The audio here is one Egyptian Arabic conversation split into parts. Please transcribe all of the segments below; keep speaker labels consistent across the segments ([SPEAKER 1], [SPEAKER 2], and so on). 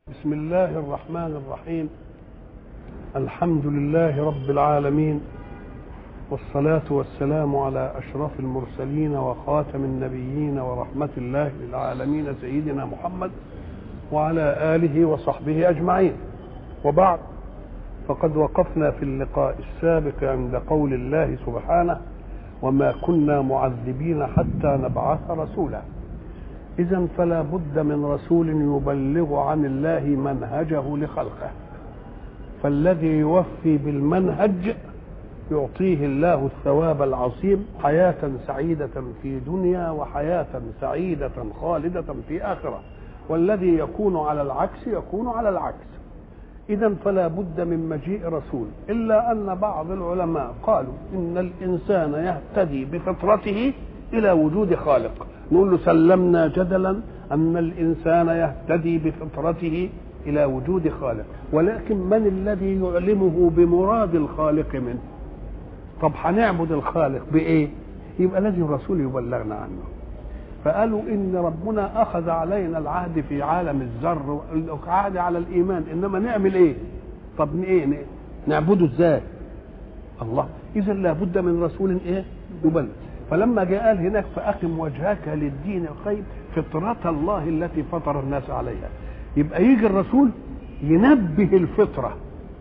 [SPEAKER 1] بسم الله الرحمن الرحيم الحمد لله رب العالمين والصلاة والسلام على أشرف المرسلين وخاتم النبيين ورحمة الله للعالمين سيدنا محمد وعلى آله وصحبه أجمعين وبعد فقد وقفنا في اللقاء السابق عند قول الله سبحانه وما كنا معذبين حتى نبعث رسولا إذا فلا بد من رسول يبلغ عن الله منهجه لخلقه فالذي يوفي بالمنهج يعطيه الله الثواب العظيم حياة سعيدة في دنيا وحياة سعيدة خالدة في آخرة والذي يكون على العكس يكون على العكس إذا فلا بد من مجيء رسول إلا أن بعض العلماء قالوا إن الإنسان يهتدي بفطرته إلى وجود خالق نقول له سلمنا جدلا أن الإنسان يهتدي بفطرته إلى وجود خالق ولكن من الذي يعلمه بمراد الخالق منه طب هنعبد الخالق بإيه يبقى لازم الرسول يبلغنا عنه فقالوا إن ربنا أخذ علينا العهد في عالم الذر عهد على الإيمان إنما نعمل إيه طب إيه نعبده إزاي الله إذا لابد من رسول إيه يبلغ فلما جاء قال هناك فأقم وجهك للدين القيم فطرة الله التي فطر الناس عليها يبقى يجي الرسول ينبه الفطرة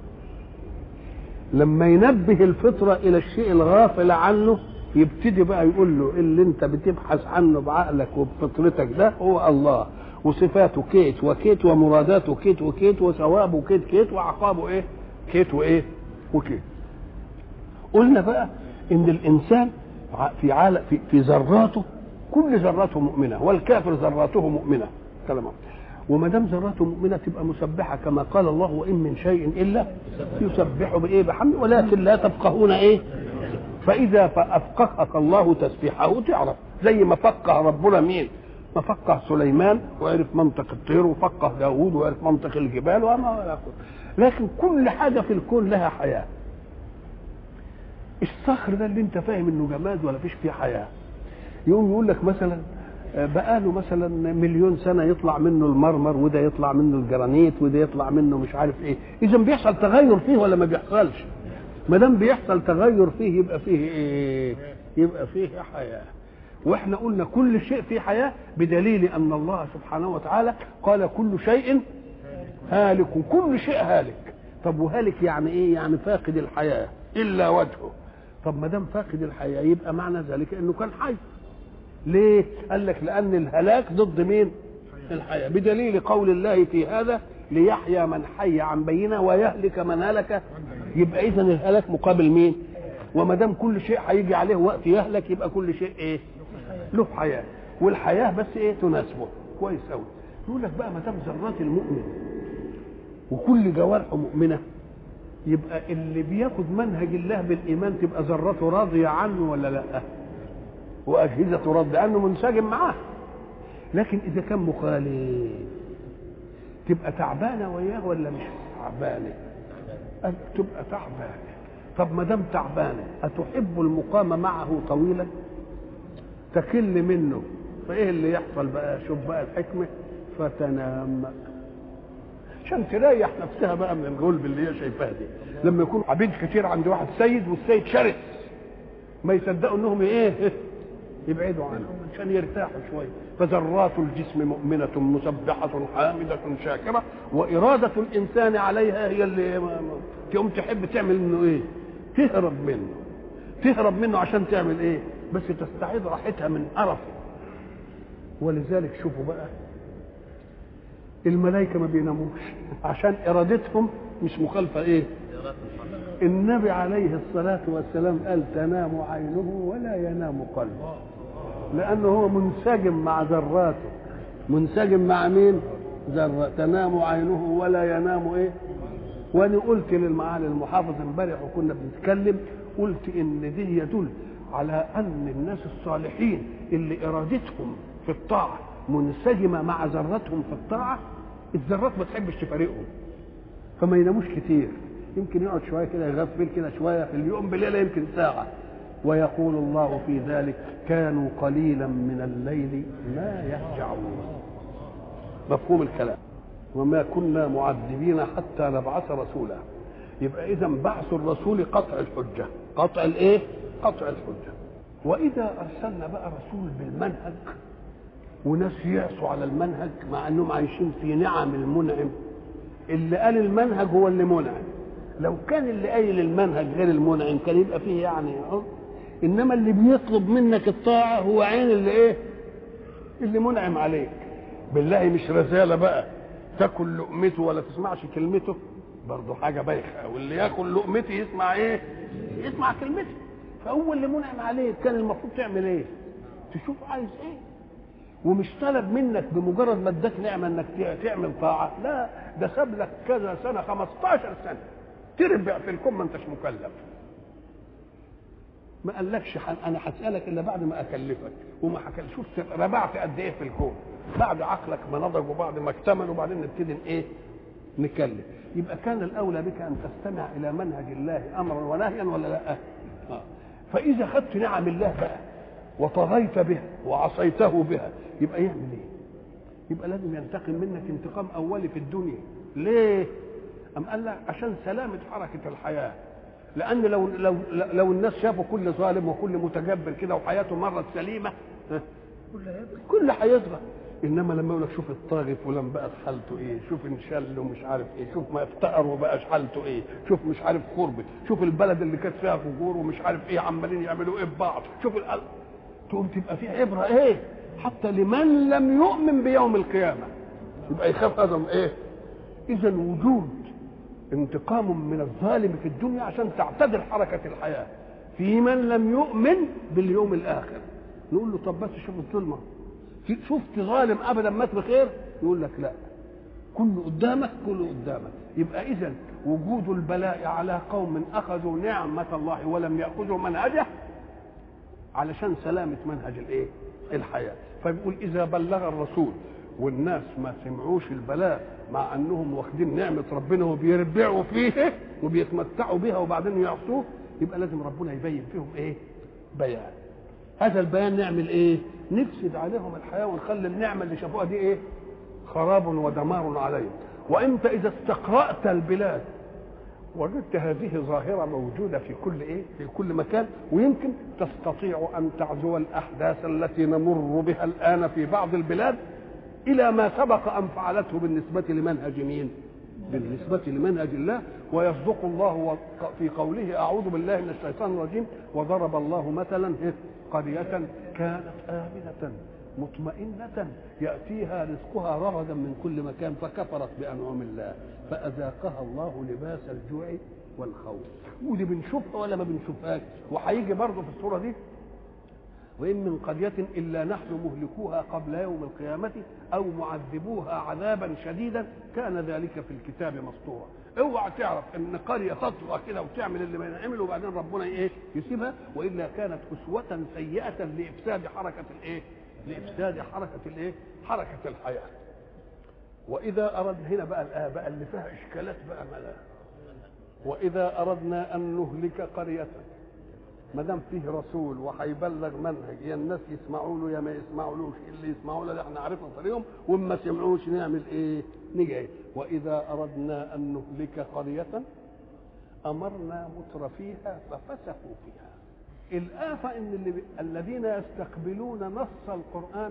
[SPEAKER 1] لما ينبه الفطرة إلى الشيء الغافل عنه يبتدي بقى يقول له اللي انت بتبحث عنه بعقلك وبفطرتك ده هو الله وصفاته كيت وكيت ومراداته كيت وكيت وثوابه كيت كيت وعقابه ايه كيت وايه وكيت قلنا بقى ان الانسان في عالم في, في ذراته كل ذراته مؤمنه والكافر ذراته مؤمنه كلام وما دام ذراته مؤمنه تبقى مسبحه كما قال الله وان من شيء الا يسبح بايه بحمد ولكن لا تفقهون ايه فاذا فافقهك الله تسبيحه تعرف زي ما فقه ربنا مين ما فقه سليمان وعرف منطق الطير وفقه داوود وعرف منطق الجبال وما لكن كل حاجه في الكون لها حياه الصخر ده اللي انت فاهم انه جماد ولا فيش فيه حياه يقوم يقول لك مثلا بقاله مثلا مليون سنه يطلع منه المرمر وده يطلع منه الجرانيت وده يطلع منه مش عارف ايه اذا بيحصل تغير فيه ولا ما بيحصلش ما دام بيحصل تغير فيه يبقى فيه ايه يبقى فيه حياه واحنا قلنا كل شيء فيه حياه بدليل ان الله سبحانه وتعالى قال كل شيء هالك كل شيء هالك طب وهالك يعني ايه يعني فاقد الحياه الا وجهه طب ما دام فاقد الحياه يبقى معنى ذلك انه كان حي ليه قال لك لان الهلاك ضد مين الحياه بدليل قول الله في هذا ليحيى من حي عن بينه ويهلك من هلك يبقى اذا الهلاك مقابل مين وما دام كل شيء هيجي عليه وقت يهلك يبقى كل شيء ايه له حياه والحياه بس ايه تناسبه كويس قوي يقول لك بقى ما دام ذرات المؤمن وكل جوارحه مؤمنه يبقى اللي بياخد منهج الله بالايمان تبقى ذرته راضيه عنه ولا لا واجهزته راضيه لانه منسجم معاه لكن اذا كان مخالف تبقى تعبانه وياه ولا مش تعبانه تبقى تعبانه طب ما دام تعبانه اتحب المقام معه طويلا تكل منه فايه اللي يحصل بقى شوف بقى الحكمه فتنام عشان تريح نفسها بقى من الغلب اللي هي شايفاها دي لما يكون عبيد كتير عند واحد سيد والسيد شرس ما يصدقوا انهم ايه يبعدوا عنه عشان يرتاحوا شويه فذرات الجسم مؤمنة مسبحة حامدة شاكرة وإرادة الإنسان عليها هي اللي تقوم تحب تعمل منه إيه؟ تهرب منه تهرب منه عشان تعمل إيه؟ بس تستعيد راحتها من قرفه ولذلك شوفوا بقى الملائكه ما بيناموش عشان ارادتهم مش مخالفه ايه النبي عليه الصلاه والسلام قال تنام عينه ولا ينام قلبه لانه هو منسجم مع ذراته منسجم مع مين ذرة تنام عينه ولا ينام ايه وانا قلت للمعالي المحافظ امبارح وكنا بنتكلم قلت ان دي يدل على ان الناس الصالحين اللي ارادتهم في الطاعه منسجمه مع ذرتهم في الطاعه الذرات ما تحبش تفارقهم فما يناموش كتير يمكن يقعد شويه كده يغفل كده شويه في اليوم بليله يمكن ساعه ويقول الله في ذلك كانوا قليلا من الليل ما يهجعون مفهوم الكلام وما كنا معذبين حتى نبعث رسولا يبقى اذا بعث الرسول قطع الحجه قطع الايه قطع الحجه واذا ارسلنا بقى رسول بالمنهج وناس يعصوا على المنهج مع انهم عايشين في نعم المنعم اللي قال المنهج هو اللي منعم لو كان اللي قايل المنهج غير المنعم كان يبقى فيه يعني أه؟ انما اللي بيطلب منك الطاعه هو عين اللي ايه اللي منعم عليك بالله مش رساله بقى تاكل لقمته ولا تسمعش كلمته برضه حاجه بايخه واللي ياكل لقمتي يسمع ايه يسمع كلمتي فهو اللي منعم عليك كان المفروض تعمل ايه تشوف عايز ايه ومش طلب منك بمجرد ما اداك نعمه انك تعمل طاعه لا ده ساب لك كذا سنه 15 سنه تربع في الكون ما انتش مكلف ما قالكش انا هسالك الا بعد ما اكلفك وما حكى شفت ربعت قد ايه في الكون بعد عقلك ما نضج وبعد ما اكتمل وبعدين نبتدي ايه نكلف يبقى كان الاولى بك ان تستمع الى منهج الله امرا ونهيا ولا لا آه. فاذا خدت نعم الله بقى وطغيت بها وعصيته بها يبقى يعمل ايه يبقى لازم ينتقم منك انتقام اولي في الدنيا ليه ام قال لك عشان سلامه حركه الحياه لان لو لو لو الناس شافوا كل ظالم وكل متجبر كده وحياته مرت سليمه كل هيصغر انما لما يقول لك شوف الطاغي فلان بقت حالته ايه شوف انشل ومش عارف ايه شوف ما افتقر وبقاش حالته ايه شوف مش عارف خربت شوف البلد اللي كانت فيها فجور ومش عارف ايه عمالين يعملوا ايه ببعض شوف القلب تقوم تبقى في عبره ايه حتى لمن لم يؤمن بيوم القيامه يبقى يخاف هذا ايه اذا وجود انتقام من الظالم في الدنيا عشان تعتدل حركه الحياه في من لم يؤمن باليوم الاخر نقول له طب بس شوف الظلمه شفت ظالم ابدا مات بخير يقول لك لا كله قدامك كله قدامك يبقى اذا وجود البلاء على قوم اخذوا نعمه الله ولم ياخذوا منهجه علشان سلامه منهج الايه الحياه فبيقول اذا بلغ الرسول والناس ما سمعوش البلاء مع انهم واخدين نعمه ربنا وبيربعوا فيه وبيتمتعوا بها وبعدين يعصوه يبقى لازم ربنا يبين فيهم ايه بيان هذا البيان نعمل ايه نفسد عليهم الحياه ونخلي النعمه اللي شافوها دي ايه خراب ودمار عليهم وانت اذا استقرات البلاد وجدت هذه ظاهرة موجودة في كل إيه؟ في كل مكان ويمكن تستطيع أن تعزو الأحداث التي نمر بها الآن في بعض البلاد إلى ما سبق أن فعلته بالنسبة لمنهج مين؟ بالنسبة لمنهج الله ويصدق الله في قوله أعوذ بالله من الشيطان الرجيم وضرب الله مثلا قرية كانت آمنة مطمئنة يأتيها رزقها رغدا من كل مكان فكفرت بأنعم الله فأذاقها الله لباس الجوع والخوف ودي بنشوفها ولا ما بنشوفهاش وهيجي برضه في الصورة دي وإن من قرية إلا نحن مهلكوها قبل يوم القيامة أو معذبوها عذابا شديدا كان ذلك في الكتاب مسطورا اوعى تعرف ان قريه تطغى كده وتعمل اللي ما ينعمل وبعدين ربنا ايه يسيبها والا كانت اسوه سيئه لافساد حركه الايه لافساد حركه الايه حركه الحياه واذا اردنا هنا بقى الايه بقى اللي فيها اشكالات بقى ملا واذا اردنا ان نهلك قريه ما دام فيه رسول وهيبلغ منهج يا الناس يسمعوا له يا ما يسمعولوش اللي يسمعوا له احنا عرفنا طريقهم وما سمعوش نعمل ايه؟ نيجي واذا اردنا ان نهلك قريه امرنا متر فيها ففسقوا فيها الآفة إن اللي الذين يستقبلون نص القرآن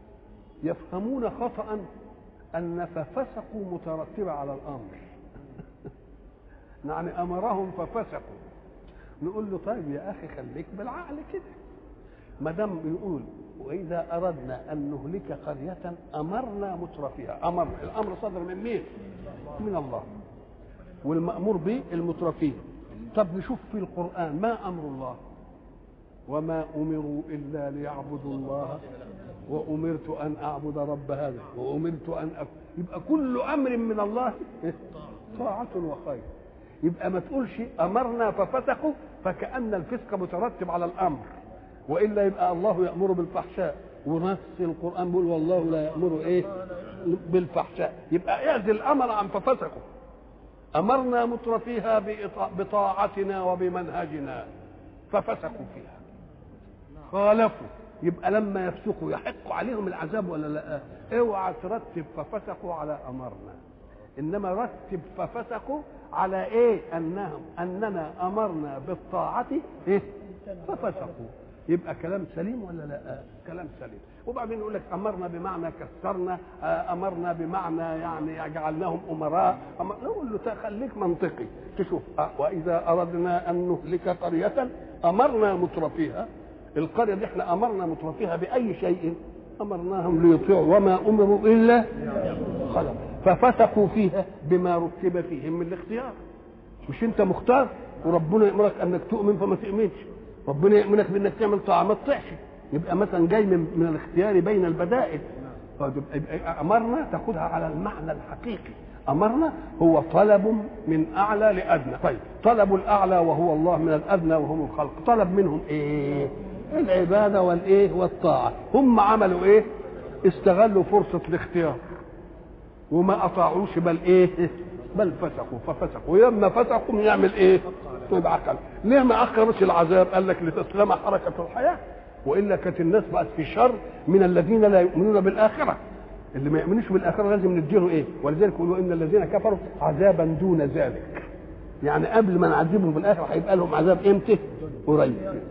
[SPEAKER 1] يفهمون خطأ أن ففسقوا مترتبة على الأمر يعني أمرهم ففسقوا نقول له طيب يا أخي خليك بالعقل كده ما دام بيقول وإذا أردنا أن نهلك قرية أمرنا متر فيها أمر الأمر صدر من مين؟ من الله والمأمور به المترفين طب نشوف في القرآن ما أمر الله وما أمروا إلا ليعبدوا الله وأمرت أن أعبد رب هذا وأمرت أن أك... يبقى كل أمر من الله طاعة وخير يبقى ما تقولش أمرنا ففسقوا فكأن الفسق مترتب على الأمر وإلا يبقى الله يأمر بالفحشاء ونص القرآن بيقول والله لا يأمر إيه بالفحشاء يبقى اعزل الأمر عن ففسقوا أمرنا متر فيها بطاعتنا وبمنهجنا ففسقوا فيها خالفوا يبقى لما يفسقوا يحق عليهم العذاب ولا لا اوعى ترتب ففسقوا على امرنا انما رتب ففسقوا على ايه انهم اننا امرنا بالطاعه ايه ففسقوا يبقى كلام سليم ولا لا آه كلام سليم وبعدين يقول لك امرنا بمعنى كسرنا آه امرنا بمعنى يعني جعلناهم امراء أمر... نقول له خليك منطقي تشوف آه واذا اردنا ان نهلك قريه امرنا مترفيها القريه دي احنا امرنا مترفيها باي شيء امرناهم ليطيعوا وما امروا الا خلق ففسقوا فيها بما رتب فيهم من الاختيار مش انت مختار وربنا يامرك انك تؤمن فما تؤمنش ربنا يامرك بانك تعمل طاعه ما تطيعش يبقى مثلا جاي من, من الاختيار بين البدائل امرنا تاخذها على المعنى الحقيقي امرنا هو طلب من اعلى لادنى طيب طلب الاعلى وهو الله من الادنى وهم الخلق طلب منهم ايه العباده والايه والطاعه هم عملوا ايه استغلوا فرصه الاختيار وما اطاعوش بل ايه بل فسقوا ففسقوا ولما فسقوا يعمل ايه يبقى عقل ليه ما اخرش العذاب قال لك لتسلم حركه الحياه والا كانت الناس بقت في شر من الذين لا يؤمنون بالاخره اللي ما يؤمنوش بالاخره لازم نديله ايه ولذلك يقولوا ان الذين كفروا عذابا دون ذلك يعني قبل ما نعذبهم في الاخره هيبقى لهم عذاب امتى قريب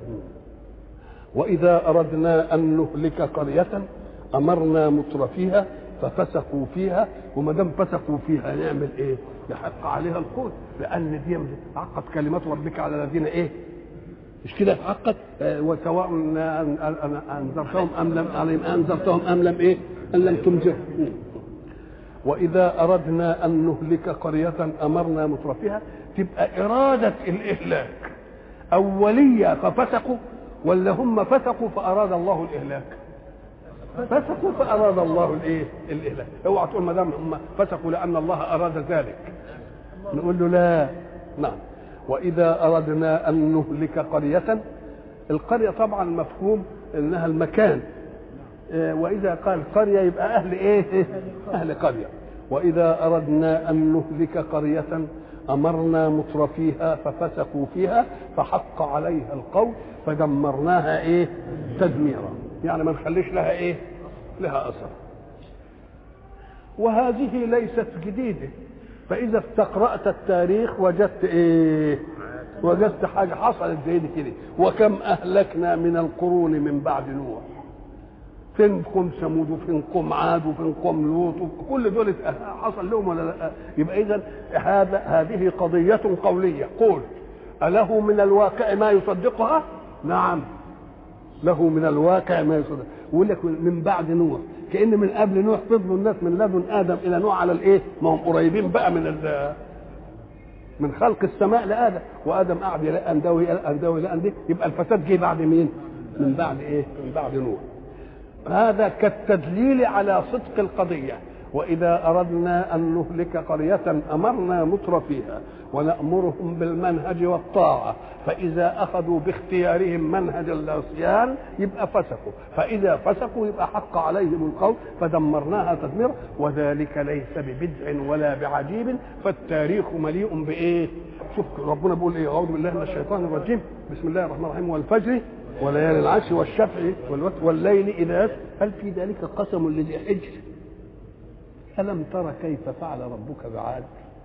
[SPEAKER 1] واذا اردنا ان نهلك قريه امرنا مترفيها ففسقوا فيها وما دام فسقوا فيها نعمل ايه؟ يحق عليها القول لان دي عقد كلمات ربك على الذين ايه؟ مش كده يتعقد آه وسواء انذرتهم ام لم انذرتهم ام لم ايه؟ ان لم تنذرهم واذا اردنا ان نهلك قريه امرنا مترفيها تبقى اراده الاهلاك اوليه ففسقوا ولا هم فسقوا فاراد الله الاهلاك فسقوا فاراد الله الايه الاهلاك اوعى تقول ما دام هم فسقوا لان الله اراد ذلك نقول له لا نعم واذا اردنا ان نهلك قريه القريه طبعا مفهوم انها المكان واذا قال قريه يبقى اهل ايه اهل قريه واذا اردنا ان نهلك قريه امرنا مترفيها ففسقوا فيها فحق عليها القول فدمرناها ايه تدميرا يعني ما نخليش لها ايه لها اثر وهذه ليست جديده فاذا استقرات التاريخ وجدت ايه وجدت حاجه حصلت زي دي كده وكم اهلكنا من القرون من بعد نوح فين قوم ثمود وفين قوم عاد وفين قوم لوط كل دول حصل لهم ولا لا يبقى اذا هذا هذه قضيه قوليه قول اله من الواقع ما يصدقها نعم له من الواقع ما يصدق ويقول لك من بعد نوح كان من قبل نوح فضلوا الناس من لدن ادم الى نوح على الايه ما هم قريبين بقى من من خلق السماء لادم وادم قعد يلاقي اندوي يلاقي اندوي يلاقي اندوي يبقى الفساد جه بعد مين؟ من بعد ايه؟ من بعد نوح هذا كالتدليل على صدق القضيه واذا اردنا ان نهلك قريه امرنا متر فيها ونامرهم بالمنهج والطاعه فاذا اخذوا باختيارهم منهج العصيان يبقى فسقوا فاذا فسقوا يبقى حق عليهم القول فدمرناها تدميرا وذلك ليس ببدع ولا بعجيب فالتاريخ مليء بايه شوف ربنا بيقول ايه اعوذ بالله من الشيطان الرجيم بسم الله الرحمن الرحيم والفجر وليالي العشر والشفع والوتر والليل اذا يسر هل في ذلك قسم لذي حجر ألم تر كيف فعل ربك بعاد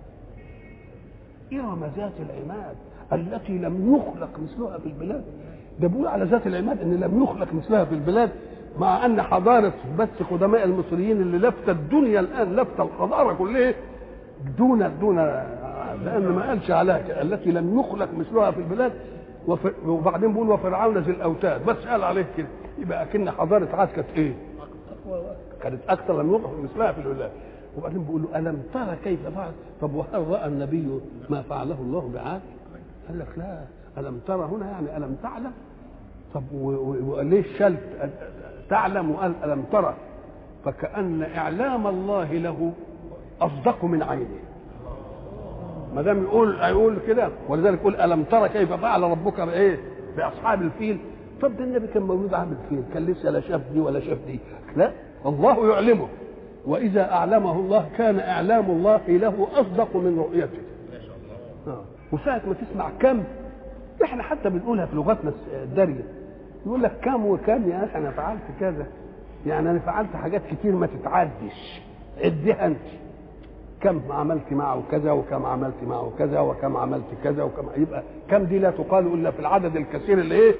[SPEAKER 1] إرم ذات العماد التي لم يخلق مثلها في البلاد ده بيقول على ذات العماد ان لم يخلق مثلها في البلاد مع ان حضاره بس قدماء المصريين اللي لفت الدنيا الان لفت الحضاره كلها دون دون لان ما قالش عليها التي لم يخلق مثلها في البلاد وبعدين بيقول وفرعون ذي الاوتاد بس قال عليه كده يبقى اكن حضاره عاد كانت ايه؟ كانت اكثر لم يخلق مثلها في البلاد وبعدين بيقول له الم ترى كيف فعل طب وهل راى النبي ما فعله الله بعاد؟ قال لك لا الم ترى هنا يعني الم تعلم طب وليه شلت تعلم وقال الم ترى فكان اعلام الله له اصدق من عينه ما دام يقول يقول كده ولذلك يقول الم ترى كيف فعل ربك بايه؟ باصحاب الفيل طب ده النبي كان مولود عامل فيل كان لسه لا شاف دي ولا شاف دي لا الله يعلمه واذا اعلمه الله كان اعلام الله له اصدق من رؤيته آه. وساعة ما تسمع كم احنا حتى بنقولها في لغتنا الدارية يقول لك كم وكم يا اخي انا فعلت كذا يعني انا فعلت حاجات كتير ما تتعدش عدها انت كم عملت معه كذا وكم عملت معه كذا وكم عملت كذا وكم يبقى كم دي لا تقال الا في العدد الكثير اللي ايه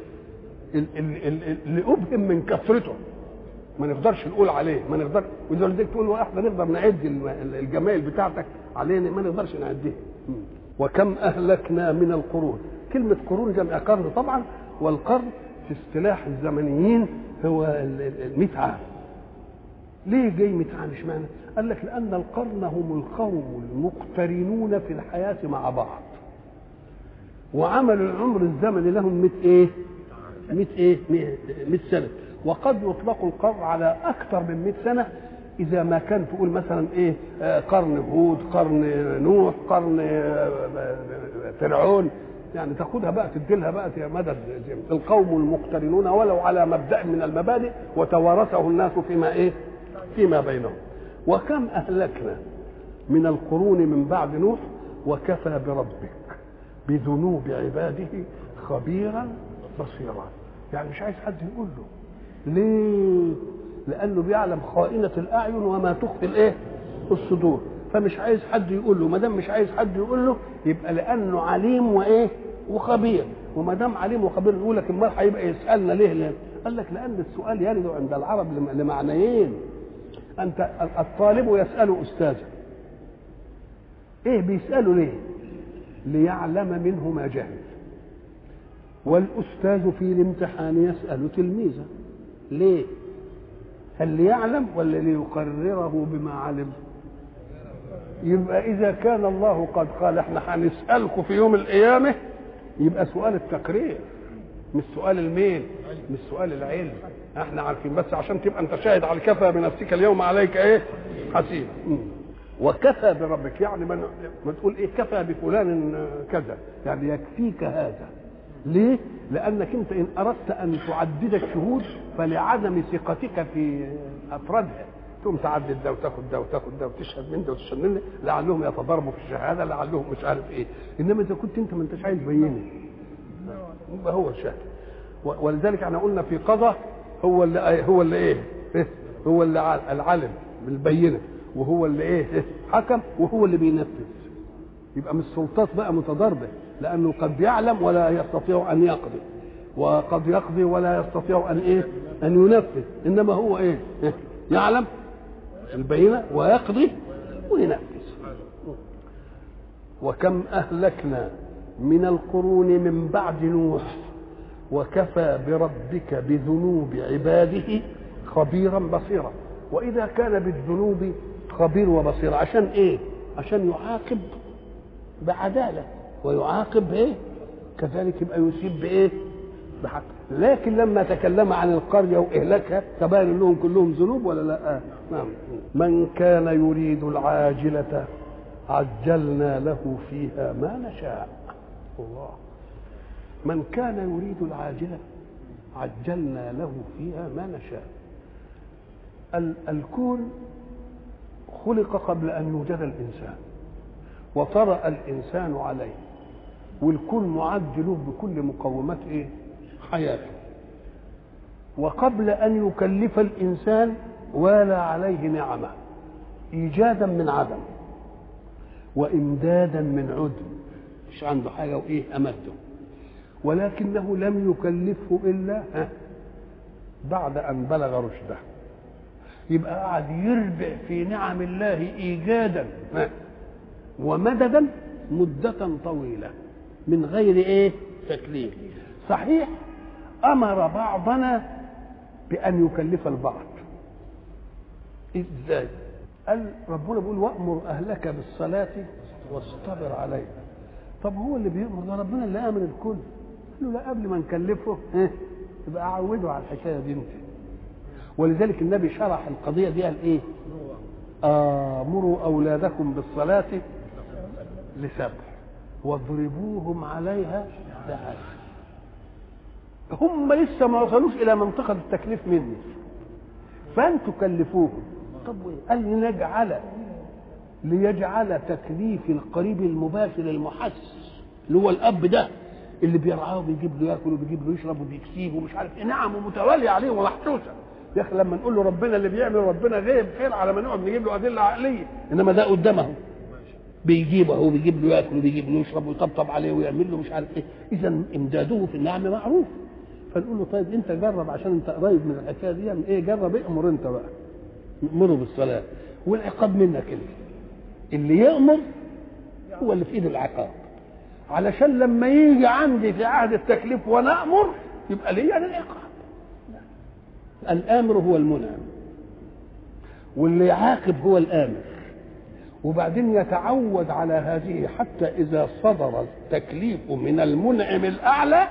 [SPEAKER 1] اللي ابهم من كثرته ما نقدرش نقول عليه ما نقدر ولذلك تقول احنا نقدر نعد الجمايل بتاعتك علينا ما نقدرش نعدها وكم اهلكنا من القرون كلمه قرون جمع قرن طبعا والقرن في اصطلاح الزمنيين هو ال 100 عام ليه جاي 100 عام اشمعنى؟ قال لك لان القرن هم القوم المقترنون في الحياه مع بعض وعمل العمر الزمني لهم 100 ايه؟ 100 ايه؟ 100 سنه وقد يطلق القرن على اكثر من 100 سنه اذا ما كان تقول مثلا ايه قرن هود قرن نوح قرن فرعون يعني تاخدها بقى تديلها بقى مدى القوم المقترنون ولو على مبدا من المبادئ وتوارثه الناس فيما ايه فيما بينهم وكم اهلكنا من القرون من بعد نوح وكفى بربك بذنوب عباده خبيرا بصيرا يعني مش عايز حد يقول له ليه لانه بيعلم خائنه الاعين وما تخفي الايه الصدور فمش عايز حد يقول له ما دام مش عايز حد يقول له يبقى لانه عليم وايه وخبير وما دام عليم وخبير يقول لك امال هيبقى يسالنا ليه ليه قال لك لان السؤال يرد عند العرب لمعنيين انت الطالب يسال استاذه ايه بيساله ليه ليعلم منه ما جهل والاستاذ في الامتحان يسال تلميذه ليه هل ليعلم ولا ليقرره بما علم يبقى اذا كان الله قد قال احنا هنسالكم في يوم القيامه يبقى سؤال التقرير مش سؤال الميل مش سؤال العلم احنا عارفين بس عشان تبقى انت شاهد على كفى بنفسك اليوم عليك ايه حسيب وكفى بربك يعني ما ما تقول ايه كفى بفلان كذا يعني يكفيك هذا ليه لانك انت ان اردت ان تعدد الشهود فلعدم ثقتك في افرادها تقوم تعدد ده وتاخد ده وتاخد ده وتشهد من ده وتشهد من ده لعلهم يتضاربوا في الشهاده لعلهم مش عارف ايه انما اذا كنت انت ما انتش عايز تبينه يبقى هو الشاهد ولذلك احنا قلنا في قضاء هو اللي هو اللي ايه هو اللي العلم بالبينه وهو اللي ايه حكم وهو اللي بينفذ يبقى مش سلطات بقى متضاربه لانه قد يعلم ولا يستطيع ان يقضي وقد يقضي ولا يستطيع ان ايه ان ينفذ انما هو ايه يعلم البينه ويقضي وينفذ وكم اهلكنا من القرون من بعد نوح وكفى بربك بذنوب عباده خبيرا بصيرا واذا كان بالذنوب خبير وبصير عشان ايه عشان يعاقب بعداله ويعاقب ايه كذلك يبقى يصيب بايه بحق لكن لما تكلم عن القريه واهلاكها تبين لهم كلهم ذنوب ولا لا نعم من كان يريد العاجله عجلنا له فيها ما نشاء الله من كان يريد العاجله عجلنا له فيها ما نشاء الكون خلق قبل ان يوجد الانسان وطرأ الانسان عليه والكون معد له بكل مقومات ايه حياته وقبل ان يكلف الانسان والى عليه نعمه ايجادا من عدم وامدادا من عدم مش عنده حاجه وايه امده ولكنه لم يكلفه الا بعد ان بلغ رشده يبقى قاعد يربع في نعم الله ايجادا ومددا مدة طويلة من غير ايه تكليف صحيح امر بعضنا بان يكلف البعض ازاي قال ربنا بيقول وامر اهلك بالصلاه واصطبر عليها طب هو اللي بيامر ده ربنا اللي امر الكل قال له لا قبل ما نكلفه ايه يبقى اعوده على الحكايه دي انت ولذلك النبي شرح القضيه دي قال ايه امروا اولادكم بالصلاه لسبع واضربوهم عليها لعشر هم لسه ما وصلوش الى منطقه التكليف مني فانتوا كلفوهم طب قال لنجعل ليجعل تكليف القريب المباشر المحسس اللي هو الاب ده اللي بيرعاه وبيجيب له ياكل وبيجيب له يشرب وبيكسيه ومش عارف ايه نعم ومتواليه عليه ومحسوسه يا اخي لما نقول له ربنا اللي بيعمل ربنا غيب خير على ما نقعد نجيب له ادله عقليه انما ده قدامه بيجيبه هو بيجيب له ياكل وبيجيب له يشرب ويطبطب عليه ويعمل له مش عارف ايه اذا امداده في النعم معروف فنقول له طيب انت جرب عشان انت قريب من الحكايه دي يعني ايه جرب امر انت بقى امره بالصلاه والعقاب منك انت اللي يامر هو اللي في ايده العقاب علشان لما يجي عندي في عهد التكليف وانا امر يبقى ليا يعني العقاب الامر هو المنعم واللي يعاقب هو الامر وبعدين يتعود على هذه حتى اذا صدر التكليف من المنعم الاعلى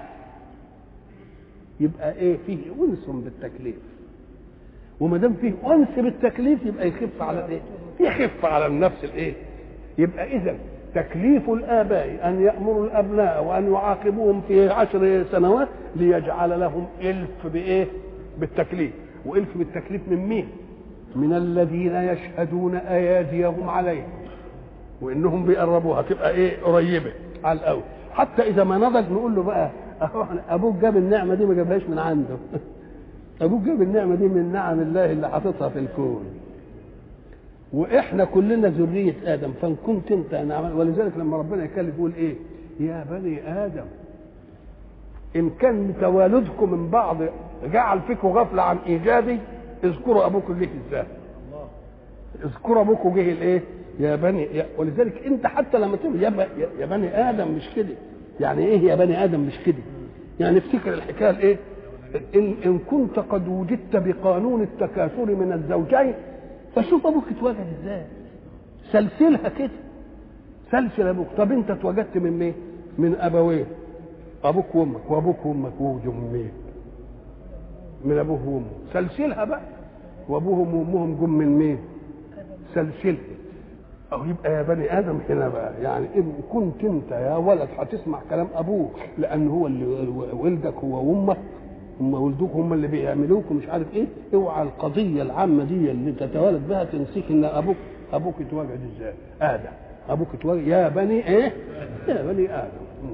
[SPEAKER 1] يبقى ايه فيه انس بالتكليف وما دام فيه انس بالتكليف يبقى يخف على الايه يخف على النفس الايه يبقى اذا تكليف الآباء أن يأمروا الأبناء وأن يعاقبوهم في عشر سنوات ليجعل لهم إلف بإيه؟ بالتكليف وإلف بالتكليف من مين؟ من الذين يشهدون أياديهم عليهم وإنهم بيقربوها تبقى إيه؟ قريبة على الأول حتى إذا ما نضج نقول له بقى أبوك جاب النعمة دي ما جابهاش من عنده أبوك جاب النعمة دي من نعم الله اللي حاططها في الكون واحنا كلنا ذريه ادم فان كنت انت نعم ولذلك لما ربنا يكلم يقول ايه يا بني ادم ان كان توالدكم من بعض جعل فيكم غفله عن ايجادي اذكروا ابوكم جه ازاي اذكروا ابوكم جه الايه يا بني يا ولذلك انت حتى لما تقول يا, يا بني ادم مش كده يعني ايه يا بني ادم مش كده يعني افتكر الحكايه الايه إن, إن كنت قد وجدت بقانون التكاثر من الزوجين فشوف ابوك اتوجد ازاي سلسلها كده سلسل ابوك طب انت اتوجدت من مين من ابوين ابوك وامك وابوك وامك وجم مين من ابوه وامه سلسلها بقى وابوهم وامهم جم من مين سلسلها او يبقى يا بني ادم هنا بقى يعني ان كنت انت يا ولد هتسمع كلام ابوك لان هو اللي ولدك هو وامك هم ولدوك هم اللي بيعملوك ومش عارف ايه اوعى القضيه العامه دي اللي تتولد بها تنسيك ان ابوك ابوك اتوجد ازاي ادم ابوك اتوجد يا بني ايه يا بني ادم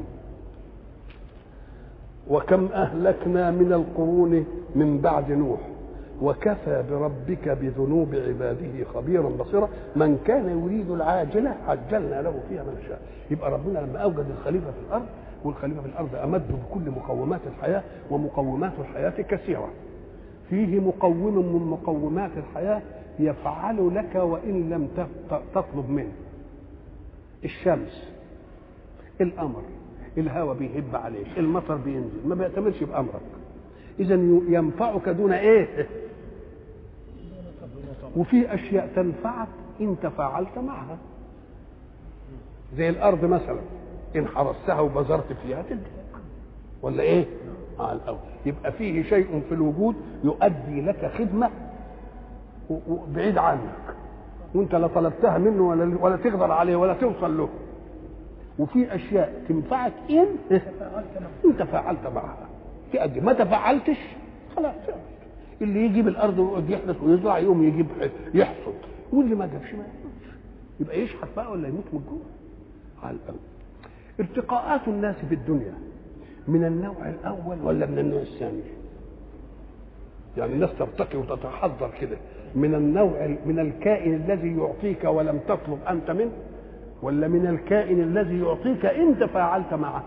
[SPEAKER 1] وكم اهلكنا من القرون من بعد نوح وكفى بربك بذنوب عباده خبيرا بصيرا من كان يريد العاجله عجلنا له فيها ما نشاء يبقى ربنا لما اوجد الخليفه في الارض والخليفه في الارض امده بكل مقومات الحياه ومقومات الحياه كثيره فيه مقوم من مقومات الحياه يفعل لك وان لم تطلب منه الشمس القمر الهواء بيهب عليك المطر بينزل ما بيعتمدش بامرك اذا ينفعك دون ايه وفي اشياء تنفعك ان تفاعلت معها زي الارض مثلا ان حرستها وبذرت فيها تدي ولا ايه على آه الاول يبقى فيه شيء في الوجود يؤدي لك خدمه بعيد عنك وانت لا طلبتها منه ولا ولا تقدر عليه ولا توصل له وفي اشياء تنفعك ان انت فعلت معها تأدي ما تفعلتش خلاص اللي يجيب الارض ويقعد يحدث ويزرع يوم يجيب يحصد واللي ما جابش ما يحصدش يبقى يشحت بقى ولا يموت من الجوع على الاول ارتقاءات الناس في الدنيا من النوع الاول ولا من النوع الثاني يعني الناس ترتقي وتتحضر كده من النوع من الكائن الذي يعطيك ولم تطلب انت منه ولا من الكائن الذي يعطيك انت فعلت معه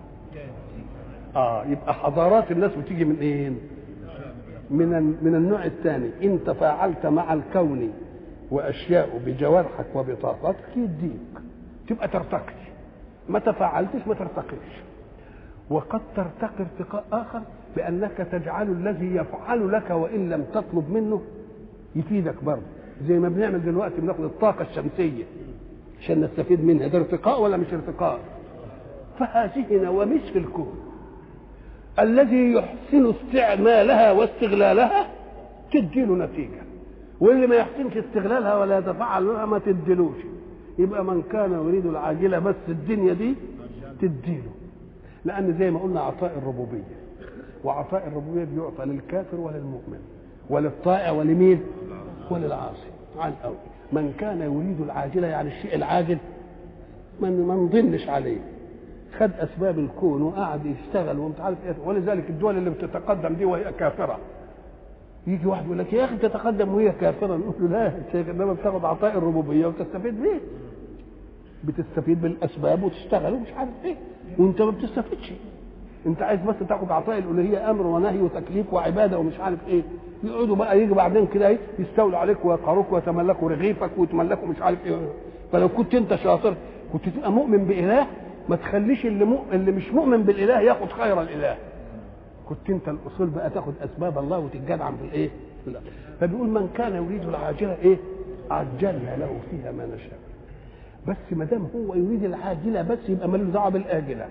[SPEAKER 1] اه يبقى حضارات الناس بتيجي من ايه من من النوع الثاني ان تفاعلت مع الكون واشياء بجوارحك وبطاقتك يديك تبقى ترتقي ما تفاعلتش ما ترتقيش وقد ترتقي ارتقاء اخر بانك تجعل الذي يفعل لك وان لم تطلب منه يفيدك برضه زي ما بنعمل دلوقتي بناخد الطاقه الشمسيه عشان نستفيد منها ده ارتقاء ولا مش ارتقاء فهذه نواميس في الكون الذي يحسن استعمالها واستغلالها تديله نتيجه واللي ما يحسنش استغلالها ولا يتفعل لها ما تديلوش يبقى من كان يريد العاجله بس الدنيا دي تديله لان زي ما قلنا عطاء الربوبيه وعطاء الربوبيه بيعطى للكافر وللمؤمن وللطائع ولمين وللعاصي على الاول من كان يريد العاجله يعني الشيء العاجل ما ما نضنش عليه خد اسباب الكون وقعد يشتغل ومش عارف ايه ولذلك الدول اللي بتتقدم دي وهي كافره يجي واحد يقول لك يا اخي تتقدم وهي كافره نقول له لا انت انما بتاخد عطاء الربوبيه وتستفيد بيه بتستفيد بالاسباب وتشتغل ومش عارف ايه وانت ما بتستفيدش انت عايز بس تاخد عطاء الالوهيه امر ونهي وتكليف وعباده ومش عارف ايه يقعدوا بقى يجي بعدين كده ايه يستولوا عليك ويقهروك ويتملكوا رغيفك ويتملكوا مش عارف ايه فلو كنت انت شاطر كنت تبقى مؤمن باله ما تخليش اللي مؤمن اللي مش مؤمن بالاله ياخد خير الاله كنت انت الاصول بقى تاخد اسباب الله وتتجدعن في الايه لا. فبيقول من كان يريد العاجله ايه عجلنا له فيها ما نشاء بس ما دام هو يريد العاجله بس يبقى ملوش دعوه بالاجله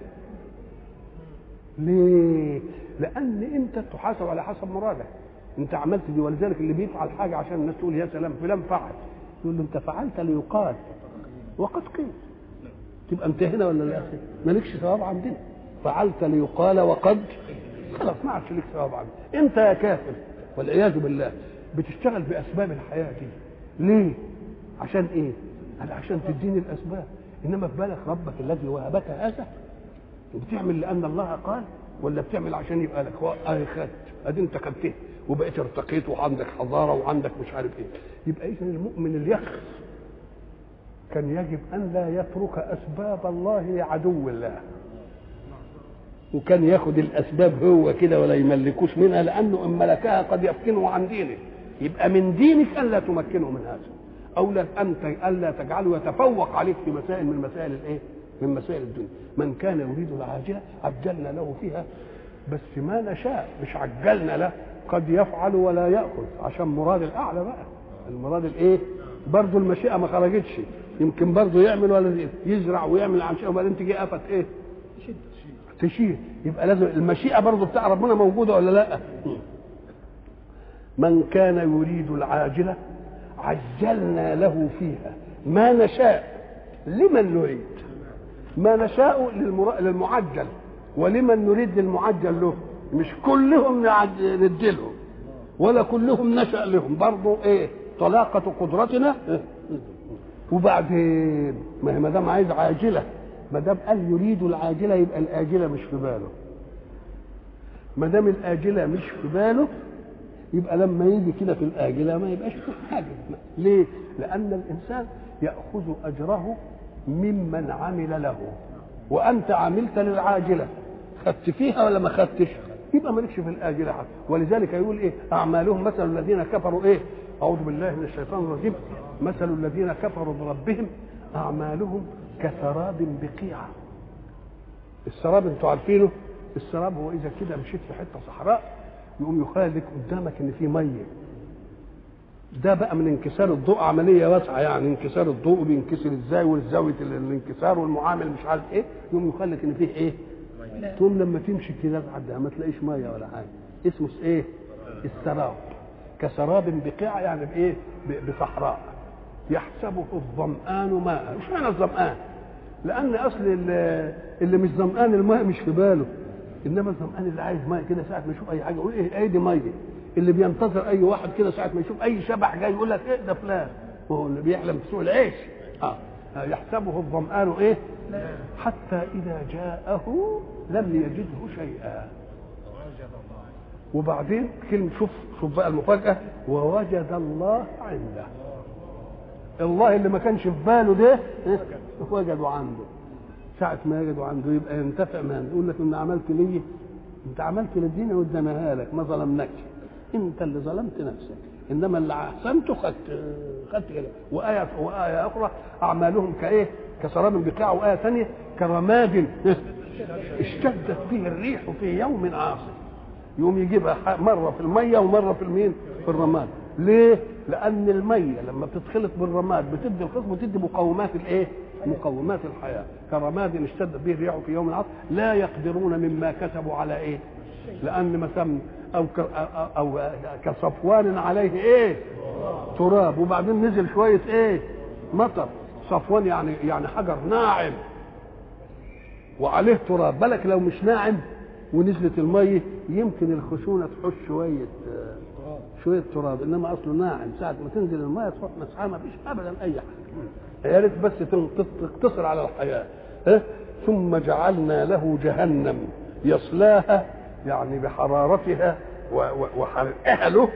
[SPEAKER 1] ليه لان انت تحاسب على حسب مرادك انت عملت دي ولذلك اللي بيفعل حاجه عشان الناس تقول يا سلام فلان فعل يقول له انت فعلت ليقال وقد قيل تبقى انت هنا ولا لا مالكش ثواب عندنا فعلت ليقال وقد خلاص ما عادش ليك ثواب عندنا انت يا كافر والعياذ بالله بتشتغل باسباب الحياه دي ليه عشان ايه قال عشان تديني الاسباب انما في بالك ربك الذي وهبك هذا وبتعمل لان الله قال ولا بتعمل عشان يبقى لك اه خدت ادي انت خدته وبقيت ارتقيت وعندك حضاره وعندك مش عارف ايه يبقى اذا المؤمن اليخ كان يجب ان لا يترك اسباب الله لعدو الله وكان ياخد الاسباب هو كده ولا يملكوش منها لانه ان ملكها قد يفتنه عن دينه يبقى من دينك الا تمكنه من هذا او لا انت الا تجعله يتفوق عليك في مسائل من مسائل الايه؟ من مسائل الدنيا من كان يريد العاجله عجلنا له فيها بس ما نشاء مش عجلنا له قد يفعل ولا ياخذ عشان مراد الاعلى بقى المراد الايه؟ برضه المشيئه ما خرجتش يمكن برضه يعمل ولا يزرع ويعمل عن شيء وبعدين تيجي قفت ايه؟ تشيل يبقى لازم المشيئه برضه بتاع ربنا موجوده ولا لا؟ من كان يريد العاجله عجلنا له فيها ما نشاء لمن نريد ما نشاء للمعجل ولمن نريد للمعجل له مش كلهم ندي لهم ولا كلهم نشأ لهم برضه ايه طلاقة قدرتنا إيه؟ وبعدين ما هي ما دام عايز عاجلة ما دام قال يريد العاجلة يبقى الآجلة مش في باله ما دام الآجلة مش في باله يبقى لما يجي كده في الآجلة ما يبقاش في حاجة ليه؟ لأن الإنسان يأخذ أجره ممن عمل له وأنت عملت للعاجلة خدت فيها ولا ما خدتش؟ يبقى مالكش في الآجلة حتى ولذلك يقول إيه؟ أعمالهم مثل الذين كفروا إيه؟ أعوذ بالله من الشيطان الرجيم مثل الذين كفروا بربهم أعمالهم كسراب بقيعة السراب انتوا عارفينه السراب هو إذا كده مشيت في حتة صحراء يقوم يخيل لك قدامك ان في ميه ده بقى من انكسار الضوء عمليه واسعه يعني انكسار الضوء بينكسر ازاي والزاويه الانكسار والمعامل مش عارف ايه يقوم يخيل لك ان فيه ايه تقوم لما تمشي كده تعديها ما تلاقيش ميه ولا حاجه اسمه ايه السراب كسراب بقيع يعني بايه بصحراء يحسبه الظمآن ماء مش معنى الظمآن لان اصل اللي, اللي مش ظمآن الماء مش في باله انما الظمآن اللي عايز ميه كده ساعه ما يشوف اي حاجه يقول ايه ايه دي ميه اللي بينتظر اي واحد كده ساعه ما يشوف اي شبح جاي يقول لك ايه ده فلان وهو اللي بيحلم في سوق العيش اه يحسبه الظمآن ايه حتى اذا جاءه لم يجده شيئا وبعدين كلمة شوف شوف بقى المفاجأة ووجد الله عنده الله اللي ما كانش في باله ده وجده عنده ساعة ما يجدوا عنده يبقى ينتفع من يقول لك ان عملت لي انت عملت للدين واديناها لك ما ظلمناكش انت اللي ظلمت نفسك انما اللي احسنته خدت خدت كده وايه وايه اخرى اعمالهم كايه كسراب بقاع وايه ثانيه كرماد اشتدت به الريح في يوم عاصف يوم يجيبها مره في الميه ومره في المين في الرماد ليه لان الميه لما بتتخلط بالرماد بتدي الخصم وتدي مقومات الايه مقومات الحياه كرماد اشتدت به الريح في يوم عاصف لا يقدرون مما كسبوا على ايه لان مثلا او او كصفوان عليه ايه تراب وبعدين نزل شويه ايه مطر صفوان يعني يعني حجر ناعم وعليه تراب بالك لو مش ناعم ونزلت الميه يمكن الخشونه تحش شويه شويه تراب انما اصله ناعم ساعه ما تنزل الميه تروح مسحها ما فيش ابدا اي حاجه يا ريت بس تقتصر على الحياه اه؟ ثم جعلنا له جهنم يصلاها يعني بحرارتها وحرقها له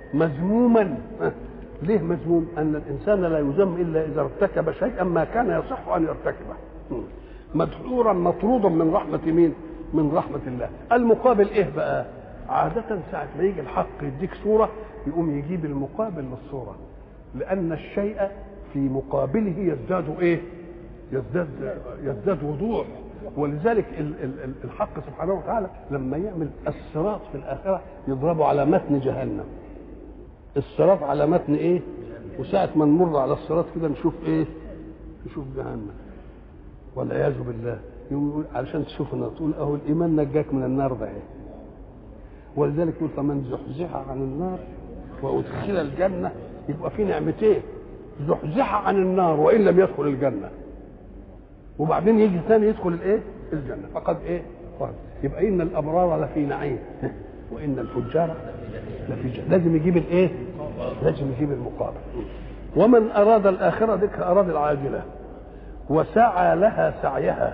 [SPEAKER 1] مذموما ليه مذموم ان الانسان لا يذم الا اذا ارتكب شيئا ما كان يصح ان يرتكبه مدحورا مطرودا من رحمه مين من رحمه الله المقابل ايه بقى عادة ساعة ما يجي الحق يديك صورة يقوم يجيب المقابل للصورة لأن الشيء في مقابله يزداد إيه؟ يزداد يزداد وضوح ولذلك الحق سبحانه وتعالى لما يعمل الصراط في الآخرة يضربه على متن جهنم الصراط على متن إيه؟ وساعة ما نمر على الصراط كده نشوف إيه؟ نشوف جهنم والعياذ بالله يقول علشان تشوف النار تقول أهو الإيمان نجاك من النار ده إيه؟ ولذلك يقول فمن زحزح عن النار وادخل الجنه يبقى في نعمتين زحزح عن النار وان لم يدخل الجنه وبعدين يجي ثاني يدخل الايه الجنه فقد ايه فقد. يبقى ان الابرار لفي نعيم وان الفجار لفي جنة. لازم يجيب الايه لازم يجيب المقابل ومن اراد الاخره ذكر اراد العاجله وسعى لها سعيها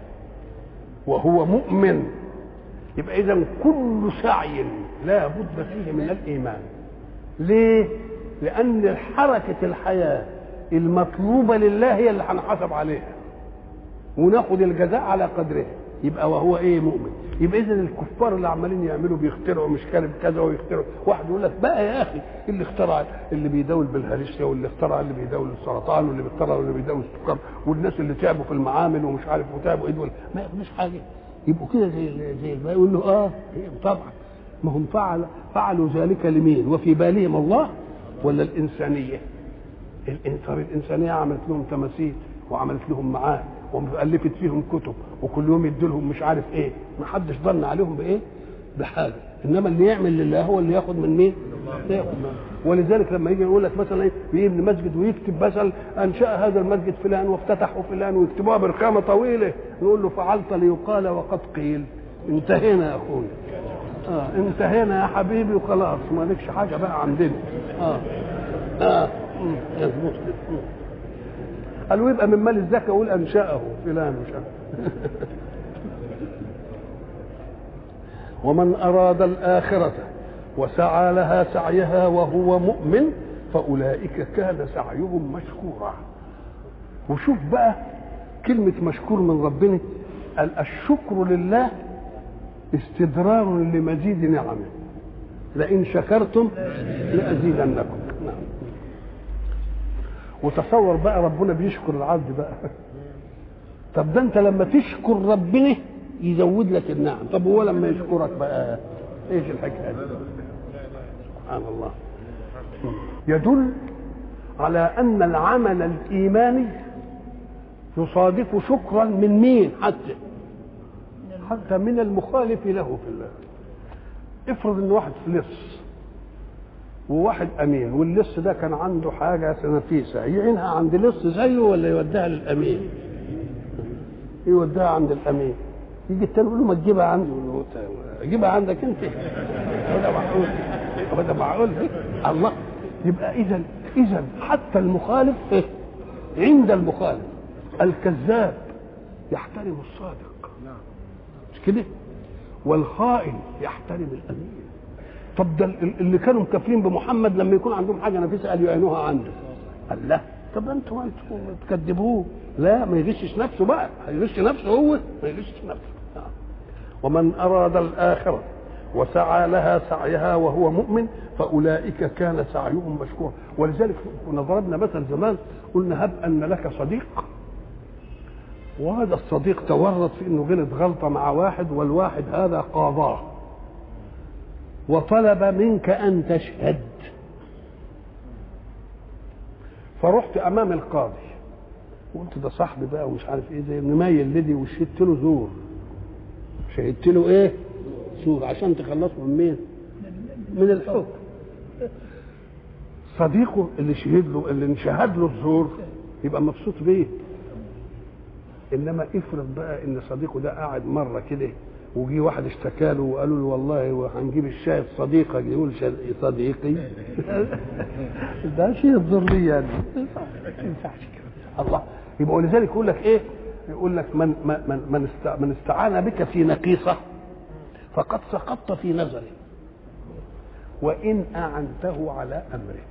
[SPEAKER 1] وهو مؤمن يبقى اذا كل سعي لا بد فيه من الايمان ليه لان حركه الحياه المطلوبه لله هي اللي هنحاسب عليها وناخد الجزاء على قدره يبقى وهو ايه مؤمن يبقى اذا الكفار اللي عمالين يعملوا بيخترعوا مش كلب كذا ويخترعوا واحد يقول لك بقى يا اخي اللي اخترع اللي بيداول بالهرسه واللي اخترع اللي بيداول السرطان واللي بيخترع اللي بيداول السكر والناس اللي تعبوا في المعامل ومش عارف وتعبوا ايه دول ما ياخدوش حاجه يبقوا كده زي زي الباقي يقول له اه طبعا ما هم فعل فعلوا ذلك لمين وفي بالهم الله ولا الانسانيه طب الانسانيه عملت لهم تماثيل وعملت لهم معاد والفت فيهم كتب وكل يوم يدي لهم مش عارف ايه ما حدش ظن عليهم بايه بحاجه انما اللي يعمل لله هو اللي ياخد من مين ياخد من ولذلك لما يجي يقول لك مثلا ايه يبني مسجد ويكتب مثلا انشا هذا المسجد فلان وافتتحه فلان ويكتبوها برقامه طويله نقول له فعلت ليقال وقد قيل انتهينا يا اخويا اه انتهينا يا حبيبي وخلاص ما لكش حاجه بقى عندنا اه اه يظبط قالوا يبقى من مال الزكاه يقول انشاه فلان مش ومن اراد الاخره وسعى لها سعيها وهو مؤمن فاولئك كان سعيهم مشكورا وشوف بقى كلمه مشكور من ربنا قال الشكر لله استدرار لمزيد نعمه لئن شكرتم لازيدنكم نعم وتصور بقى ربنا بيشكر العبد بقى طب ده انت لما تشكر ربنا يزود لك النعم طب هو لما يشكرك بقى ايش الحكايه دي سبحان الله يدل على ان العمل الايماني يصادف شكرا من مين حتى حتى من المخالف له في الله افرض ان واحد فلس وواحد امين واللص ده كان عنده حاجه نفيسه يعينها عند لص زيه ولا يوديها للامين يوديها عند الامين يجي التاني يقول له ما تجيبها عندي يقول له جيبها عندك انت هذا معقول هذا معقول الله يبقى اذا اذا حتى المخالف إيه؟ عند المخالف الكذاب يحترم الصادق مش كده والخائن يحترم الامين طب ده اللي كانوا مكافرين بمحمد لما يكون عندهم حاجه نفيسه قالوا يعينوها عنده قال لا طب انتوا انتوا تكذبوه لا ما يغشش نفسه بقى هيغش نفسه هو ما يغشش نفسه ومن اراد الاخره وسعى لها سعيها وهو مؤمن فاولئك كان سعيهم مشكورا ولذلك كنا ضربنا مثل زمان قلنا هب ان لك صديق وهذا الصديق تورط في انه غلط غلطه مع واحد والواحد هذا قاضاه وطلب منك ان تشهد فرحت امام القاضي وقلت ده صاحبي بقى ومش عارف ايه زي نمايل لدي وشهدت له زور شهدت له ايه زور عشان تخلصوا من مين من الحكم صديقه اللي شهد له اللي انشهد له الزور يبقى مبسوط بيه انما افرض بقى ان صديقه ده قاعد مره كده وجي واحد اشتكى له وقالوا له والله هنجيب الشاهد صديقك يقول صديقي ده شيء ضروري يعني ما ينفعش كده الله يبقى ولذلك يقول لك ايه يقول لك من من من من استعان بك في نقيصه فقد سقطت في نظره وان اعنته على امره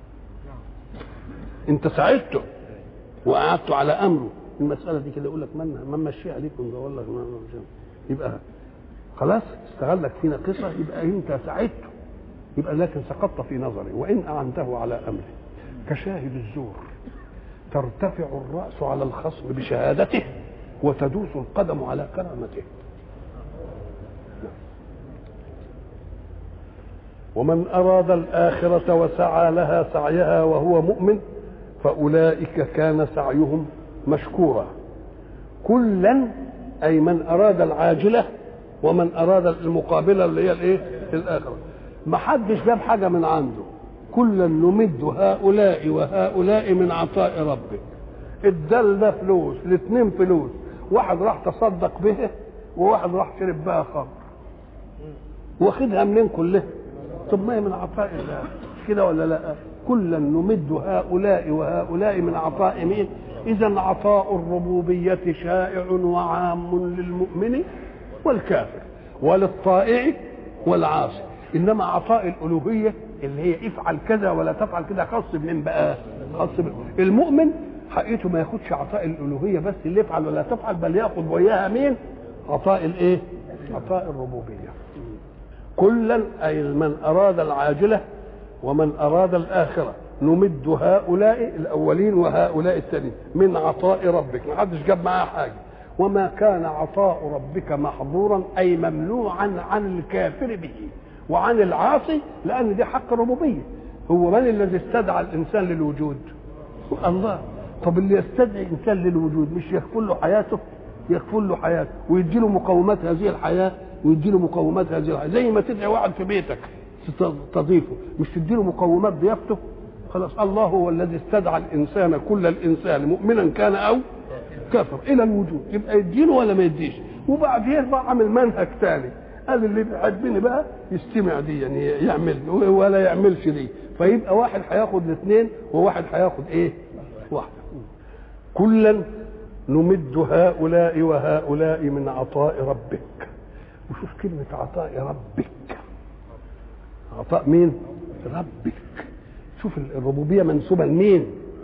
[SPEAKER 1] انت ساعدته وقعدته على امره المساله دي كده يقول لك من من مشيها ليكم يقول لك يبقى خلاص استغلك في ناقصه يبقى انت ساعدته يبقى لكن سقطت في نظري وان اعنته على امره كشاهد الزور ترتفع الراس على الخصم بشهادته وتدوس القدم على كرامته ومن أراد الآخرة وسعى لها سعيها وهو مؤمن فأولئك كان سعيهم مشكورا كلا أي من أراد العاجلة ومن أراد المقابلة اللي هي الإيه؟ الآخرة ما حدش جاب حاجة من عنده كلا نمد هؤلاء وهؤلاء من عطاء ربك الدل ده فلوس الاثنين فلوس واحد راح تصدق به وواحد راح شرب بها خمر واخدها منين كلها طب ما هي من عطاء الله مش كده ولا لا كلا نمد هؤلاء وهؤلاء من عطاء مين اذا عطاء الربوبيه شائع وعام للمؤمن والكافر وللطائع والعاصي انما عطاء الالوهيه اللي هي افعل كذا ولا تفعل كذا خاص بمين بقى خاص المؤمن حقيقته ما ياخدش عطاء الالوهيه بس اللي يفعل ولا تفعل بل ياخذ وياها مين عطاء الايه عطاء الربوبيه كلا اي من اراد العاجله ومن اراد الاخره نمد هؤلاء الاولين وهؤلاء الثانيين من عطاء ربك ما حدش جاب معاه حاجه وما كان عطاء ربك محظورا اي ممنوعا عن الكافر به وعن العاصي لان دي حق ربوبيه هو من الذي استدعى الانسان للوجود الله طب اللي يستدعي انسان للوجود مش يكفل له حياته يكفل له حياته ويدي له مقومات هذه الحياه ويدي له مقومات هذه الحياه زي ما تدعي واحد في بيتك تضيفه مش تدي له مقومات ضيافته خلاص الله هو الذي استدعى الانسان كل الانسان مؤمنا كان او كافر الى الوجود يبقى يديله ولا ما يديش وبعدين بقى عامل منهج ثاني قال اللي بيحبني بقى يستمع دي يعني يعمل ولا يعملش دي فيبقى واحد هياخد الاثنين وواحد هياخد ايه؟ واحده كلا نمد هؤلاء وهؤلاء من عطاء ربك وشوف كلمة عطاء ربك عطاء مين؟ ربك شوف الربوبية منسوبة لمين؟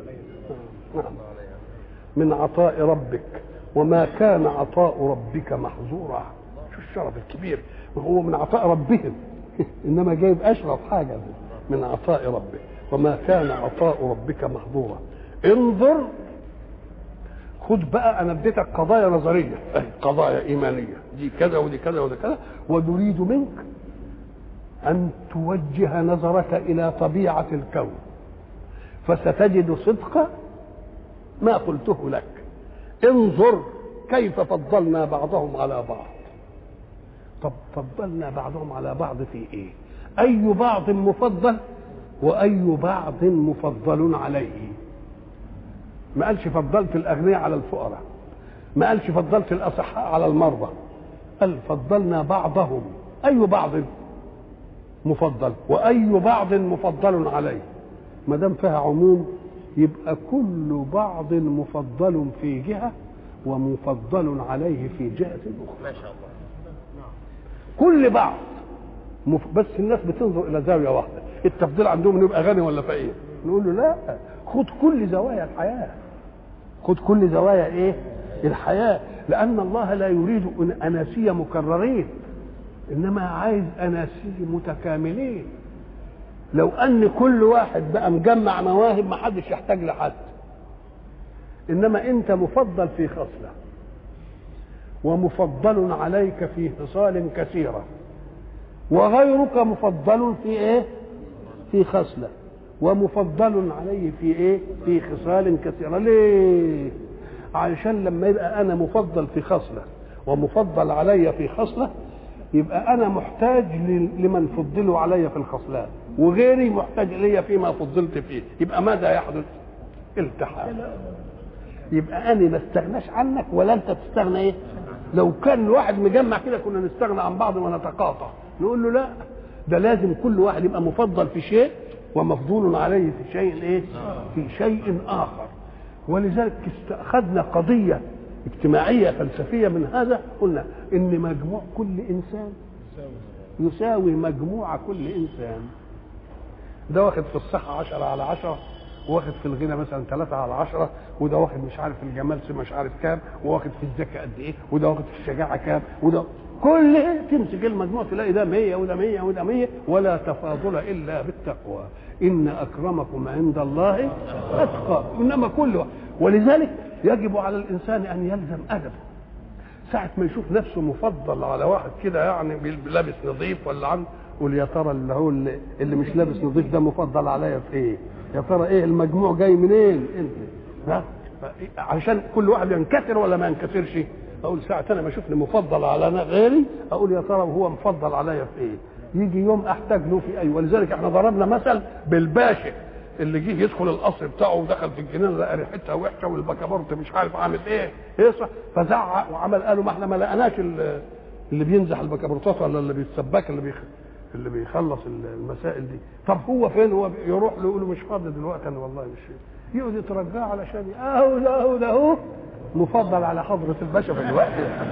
[SPEAKER 1] من عطاء ربك وما كان عطاء ربك محظورا شو الشرف الكبير وهو من عطاء ربهم انما جايب اشرف حاجه من عطاء ربك وما كان عطاء ربك محظورا انظر خد بقى انا اديتك قضايا نظريه اهي قضايا ايمانيه دي كذا ودي كذا ودي كذا ونريد منك ان توجه نظرك الى طبيعه الكون فستجد صدق ما قلته لك انظر كيف فضلنا بعضهم على بعض طب فضلنا بعضهم على بعض في ايه اي بعض مفضل واي بعض مفضل عليه ما قالش فضلت الاغنياء على الفقراء ما قالش فضلت الاصحاء على المرضى قال فضلنا بعضهم اي بعض مفضل واي بعض مفضل عليه ما دام فيها عموم يبقى كل بعض مفضل في جهه ومفضل عليه في جهه اخرى
[SPEAKER 2] ما شاء الله
[SPEAKER 1] كل بعض مف... بس الناس بتنظر الى زاويه واحده التفضيل عندهم انه يبقى غني ولا فقير نقول له لا خد كل زوايا الحياه خد كل زوايا ايه الحياه لان الله لا يريد أن- اناسيه مكررين انما عايز اناسيه متكاملين لو ان كل واحد بقى مجمع مواهب ما حدش يحتاج لحد انما انت مفضل في خصله ومفضل عليك في خصال كثيره وغيرك مفضل في ايه في خصله ومفضل عليه في ايه في خصال كثيره ليه علشان لما يبقى انا مفضل في خصله ومفضل علي في خصله يبقى انا محتاج ل- لمن فضلوا علي في الخصلات وغيري محتاج الي فيما فضلت فيه يبقى ماذا يحدث التحام يبقى انا ما استغناش عنك ولا انت تستغنى ايه لو كان الواحد مجمع كده كنا نستغنى عن بعض ونتقاطع نقول له لا ده لازم كل واحد يبقى مفضل في شيء ومفضول عليه في شيء ايه في شيء اخر ولذلك اخذنا قضيه اجتماعيه فلسفيه من هذا قلنا ان مجموع كل انسان يساوي مجموع كل انسان ده واخد في الصحه 10 على 10 واخد في الغنى مثلا 3 على 10 وده واخد مش عارف الجمال مش عارف كام وواخد في الذكاء قد ايه وده واخد في الشجاعه كام وده كل تمسك المجموع تلاقي ده 100 وده 100 وده 100 ولا تفاضل الا بالتقوى ان اكرمكم عند الله اتقاكم انما كل واحد ولذلك يجب على الانسان ان يلزم ادبه ساعة ما يشوف نفسه مفضل على واحد كده يعني لابس نظيف ولا عنده يقول يا ترى اللي هو اللي, اللي مش لابس نظيف ده مفضل عليا في ايه؟ يا ترى ايه المجموع جاي منين؟ انت ها؟ عشان كل واحد ينكسر ولا ما ينكسرش؟ اقول ساعة انا ما اشوفني مفضل على أنا غيري اقول يا ترى هو مفضل عليا في ايه؟ يجي يوم احتاج له في اي ولذلك احنا ضربنا مثل بالباشا اللي جه يدخل القصر بتاعه ودخل في الجنينه لقى ريحتها وحشه والبكابورت مش عارف عامل ايه يصح فزعق وعمل قالوا ما احنا ما لقناش اللي بينزح البكابورتات ولا اللي بيتسبك اللي بيخ... اللي بيخلص المسائل دي طب هو فين هو يروح له يقول له مش فاضي دلوقتي انا والله مش يقعد يترجاه علشان اهو ده اهو ده اهو مفضل على حضرة الباشا في الوقت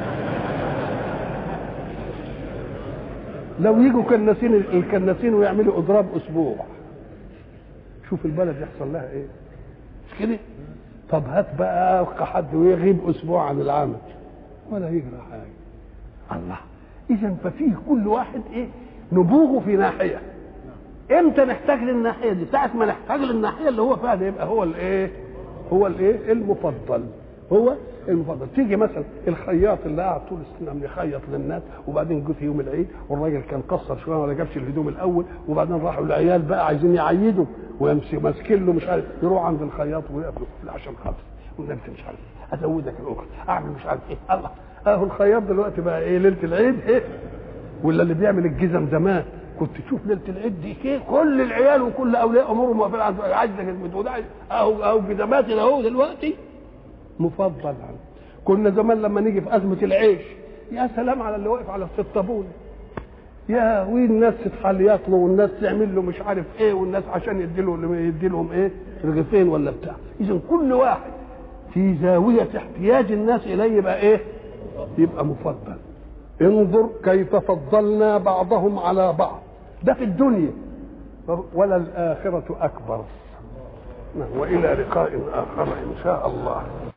[SPEAKER 1] لو يجوا كناسين الكناسين ويعملوا اضراب اسبوع شوف البلد يحصل لها ايه مش كده طب هات بقى حد ويغيب اسبوع عن العمل ولا يجرى حاجه الله اذا ففيه كل واحد ايه نبوغه في ناحيه امتى نحتاج للناحيه دي ساعه ما نحتاج للناحيه اللي هو فيها يبقى هو الايه هو الايه المفضل هو المفضل تيجي مثلا الخياط اللي قاعد طول السنه عم يخيط للناس وبعدين جه في يوم العيد والراجل كان قصر شويه ولا جابش الهدوم الاول وبعدين راحوا العيال بقى عايزين يعيدوا ويمسك ماسكين له مش عارف يروح عند الخياط ويقف له عشان خاطر والنبي مش عارف ازودك الاخر اعمل مش عارف ايه الله اهو الخياط دلوقتي بقى ايه ليله العيد ايه ولا اللي بيعمل الجزم زمان كنت تشوف ليله العيد دي كيه كل العيال وكل اولياء امورهم واقفين عايزه جزمته وده اهو اهو جزماتي اهو دلوقتي مفضل عنه كنا زمان لما نيجي في ازمه العيش يا سلام على اللي واقف على الطابونه يا والناس تتحليات له والناس تعمل له مش عارف ايه والناس عشان يدي له يدي لهم ايه رغيفين ولا بتاع اذا كل واحد في زاويه احتياج الناس اليه يبقى ايه يبقى مفضل انظر كيف فضلنا بعضهم على بعض ده في الدنيا ولا الآخرة أكبر والى لقاء اخر ان شاء الله